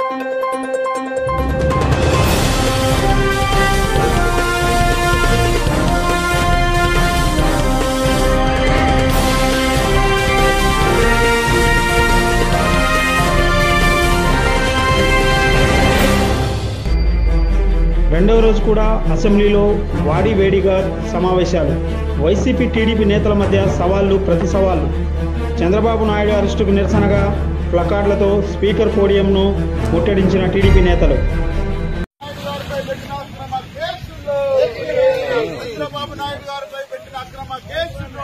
రెండవ రోజు కూడా అసెంబ్లీలో వాడి వేడిగా సమావేశాలు వైసీపీ టీడీపీ నేతల మధ్య సవాళ్లు ప్రతి సవాళ్లు చంద్రబాబు నాయుడు అరెస్టుకు నిరసనగా ప్లకార్డులతో స్పీకర్ పోడియంను ముట్టడించిన టీడీపీ నేతలు చంద్రబాబు నాయుడు గారిపై పెట్టిన అక్రమ కేసులు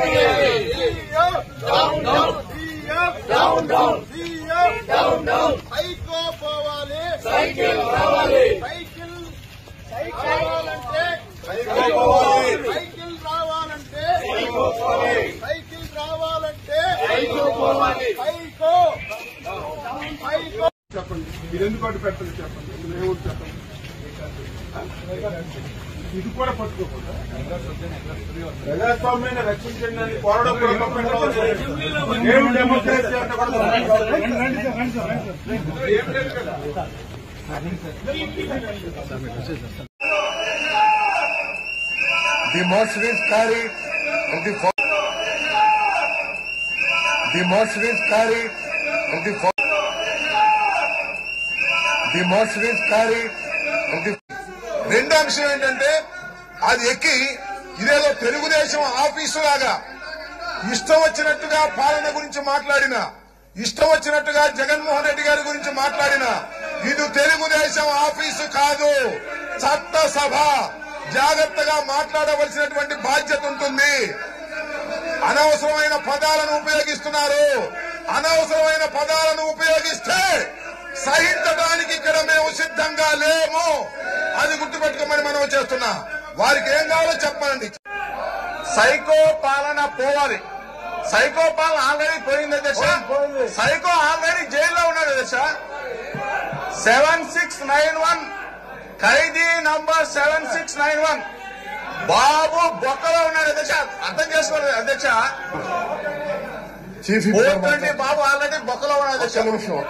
సైకో పోవాలి సైకిల్ రావాలి సైకిల్ రావాలంటే సైకిల్ రావాలంటే సైకిల్ రావాలంటే సైకో సైకో చెప్పండి మీరు ఎందుకు అడ్డు పెట్టండి చెప్పండి మీరు ఏముంది చెప్పండి ఇది కూడా పట్టుకోకుండా ప్రజాస్వామ్యాన్ని రక్షించండి పోరాటం కూడా తప్పండి. ఏం డెమోక్రసీ అంటే కూడా ఏం లేదు కదా The motion is carried and the fo- the motion is carried and the fo- the motion is carried and the రెండో అంశం ఏంటంటే అది ఎక్కి ఇదేదో తెలుగుదేశం ఆఫీసు లాగా ఇష్టం వచ్చినట్టుగా పాలన గురించి మాట్లాడిన ఇష్టం వచ్చినట్టుగా జగన్మోహన్ రెడ్డి గారి గురించి మాట్లాడిన ఇది తెలుగుదేశం ఆఫీసు కాదు చట్టసభ జాగ్రత్తగా మాట్లాడవలసినటువంటి బాధ్యత ఉంటుంది అనవసరమైన పదాలను ఉపయోగిస్తున్నారు అనవసరమైన పదాలను ఉపయోగిస్తే సహించడానికి ఇక్కడ మేము సిద్ధంగా లేము అది గుర్తుపెట్టుకోమని మనం చేస్తున్నా వారికి ఏం కావాలో చెప్పండి సైకో పాలన పోవాలి సైకో పాలన ఆల్రెడీ పోయింది దశ సైకో ఆల్రెడీ జైల్లో ఉన్నాడు దశ సెవెన్ సిక్స్ నైన్ వన్ ఖైదీ number seven six nine one Babu బొక్కలో ఉన్నాడు అధ్యక్ష అర్థం చేసుకోలేదు అధ్యక్ష chief four whip twenty Babu already బొక్కలో ఉన్నాడు ఒక్క అధ్యక్ష నిమిషం ఒక్క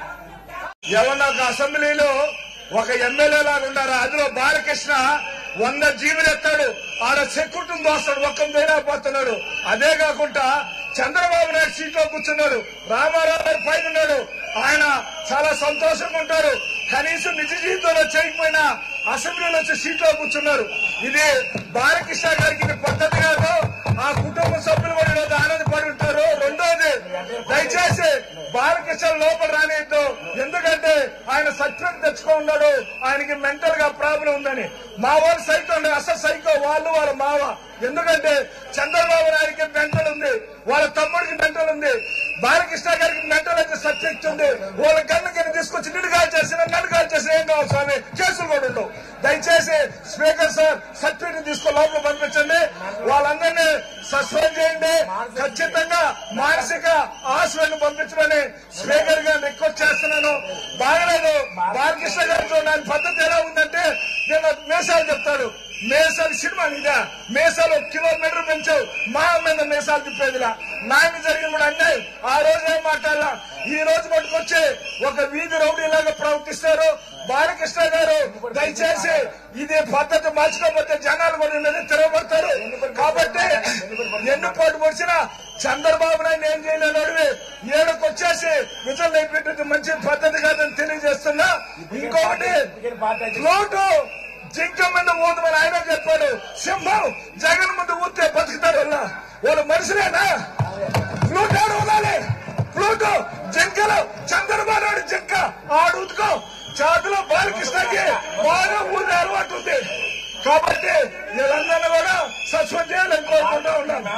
ఎవరన్నా ఒక అసెంబ్లీలో ఒక ఎమ్మెల్యే లాగా ఉండారు అందులో బాలకృష్ణ వంద జీవులు ఎత్తాడు ఆడ సెక్యూరిటీని దోస్తాడు ఒక్క పోతున్నాడు అదే కాకుండా చంద్రబాబు నాయుడు సీట్లో కూర్చున్నాడు రామారావు గారు పైన ఉన్నాడు ఆయన చాలా సంతోషంగా ఉంటారు కనీసం నిజ జీవితంలో చేయకపోయినా అసెంబ్లీలో వచ్చి సీట్లో కూర్చున్నారు ఇది బాలకృష్ణ గారికి ఇది పద్ధతి కాదు ఆ కుటుంబ సభ్యులు కూడా ఈరోజు ఆనందపడి ఉంటారు రెండోది దయచేసి బాలకృష్ణ లోపల రానియద్దు ఎందుకంటే ఆయన సత్యం తెచ్చుకో ఉన్నాడు ఆయనకి మెంటల్ గా ప్రాబ్లం ఉందని మా వాళ్ళు సైకో ఉండే అసలు సైకో వాళ్ళు వాళ్ళ మావ ఎందుకంటే చంద్రబాబు నాయుడికి మెంటల్ ఉంది వాళ్ళ తమ్ముడికి మెంటల్ ఉంది బాలకృష్ణ గారికి మెంటల్ అయితే సబ్జెక్ట్ ఉంది వాళ్ళ గన్ను కింద తీసుకొచ్చి నిన్ను కాల్ చేసిన నన్ను కాల్ చేసిన ఏం కావాలి స్వామి కేసులు కూడా ఉండవు దయచేసి స్పీకర్ సార్ సర్టిఫికెట్ తీసుకొని లోపల పంపించండి వాళ్ళందరినీ సస్పెండ్ చేయండి ఖచ్చితంగా మానసిక హాస్పిటల్ పంపించమని స్పీకర్ గారిని రిక్వెస్ట్ చేస్తున్నాను బాగలేదు బాలకృష్ణ గారితో చూడండి పద్ధతి ఎలా ఉందంటే నేను మేసాలు చెప్తాడు మేసాలు సినిమా ఇదా మేసాలు ఒక కిలోమీటర్ పెంచావు మా మీద మేసాలు తిప్పేదిలా నాయన జరిగింది కూడా అన్నాయి ఆ రోజు ఏం మాట్లాడాల ఈ రోజు పట్టుకొచ్చి ఒక వీధి రౌడీలాగా ప్రవర్తిస్తారు బాలకృష్ణ గారు దయచేసి ఇది పద్ధతి మార్చుకోకపోతే జనాలు కూడా ఉన్నది తిరగబడతారు కాబట్టి ఎన్నుకోటు పొడిచిన చంద్రబాబు నాయుడు ఏం చేయలేడు అడివి ఏడుకు వచ్చేసి విజయం అయిపోయింది మంచి పద్ధతి కాదని తెలియజేస్తున్నా ఇంకొకటి లోటు జింక మీద ఊదమని ఆయన చెప్పాడు సింహం జగన్ ముందు ఊతే బతుకుతారు వాళ్ళ వాళ్ళు మనుషులేనా ఫ్లూట్ ఆడు ఊదాలి ఫ్లూట్ జింకలు చంద్రబాబు నాయుడు జింక ఆడు ఊదుకో చేతిలో బాలకృష్ణకి బాగా ఊదే అలవాటు ఉంది కాబట్టి వీళ్ళందరినీ కూడా సస్పెండ్ చేయాలని కోరుకుంటా ఉన్నాను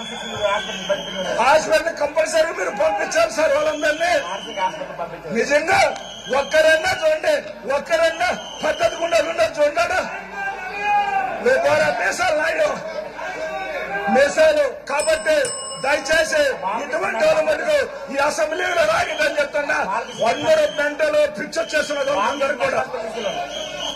హాస్పిటల్ కంపల్సరీ మీరు పంపించాలి సార్ వాళ్ళందరినీ నిజంగా ఒక్కరన్నా చూడండి ఒక్కరన్నా పద్ధతి గుండా ఉండదు చూడాడు ద్వారా మీసాలు నాయుడు మీసాలు కాబట్టి దయచేసి ఇటువంటి వాళ్ళ మటుకు ఈ అసెంబ్లీలో రాగిదని చెప్తున్నా అందరూ గంటలు పిక్చర్ చేస్తున్నారు అందరూ కూడా